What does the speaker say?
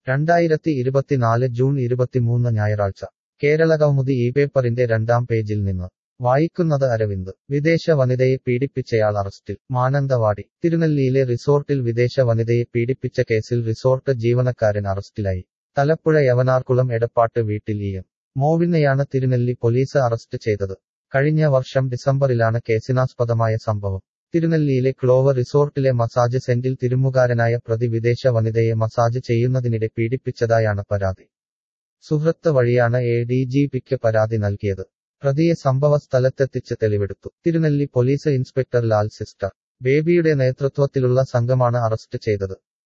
രണ്ടായിരത്തി ഇരുപത്തിനാല് ജൂൺ ഇരുപത്തിമൂന്ന് ഞായറാഴ്ച കേരള കൗമുദി ഈ പേപ്പറിന്റെ രണ്ടാം പേജിൽ നിന്ന് വായിക്കുന്നത് അരവിന്ദ് വിദേശ വനിതയെ പീഡിപ്പിച്ചയാൾ അറസ്റ്റിൽ മാനന്തവാടി തിരുനെല്ലിയിലെ റിസോർട്ടിൽ വിദേശ വനിതയെ പീഡിപ്പിച്ച കേസിൽ റിസോർട്ട് ജീവനക്കാരൻ അറസ്റ്റിലായി തലപ്പുഴ യവനാർകുളം എടപ്പാട്ട് വീട്ടിൽ ഇ എം മോവിനെയാണ് തിരുനെല്ലി പോലീസ് അറസ്റ്റ് ചെയ്തത് കഴിഞ്ഞ വർഷം ഡിസംബറിലാണ് കേസിനാസ്പദമായ സംഭവം തിരുനെല്ലിയിലെ ക്ലോവർ റിസോർട്ടിലെ മസാജ് സെന്റിൽ തിരുമുകാരനായ പ്രതി വിദേശ വനിതയെ മസാജ് ചെയ്യുന്നതിനിടെ പീഡിപ്പിച്ചതായാണ് പരാതി സുഹൃത്ത് വഴിയാണ് എ ഡി ജി പിക്ക് പരാതി നൽകിയത് പ്രതിയെ സംഭവ സ്ഥലത്തെത്തിച്ച് തെളിവെടുത്തു തിരുനെല്ലി പോലീസ് ഇൻസ്പെക്ടർ ലാൽ സിസ്റ്റർ ബേബിയുടെ നേതൃത്വത്തിലുള്ള സംഘമാണ് അറസ്റ്റ് ചെയ്തത്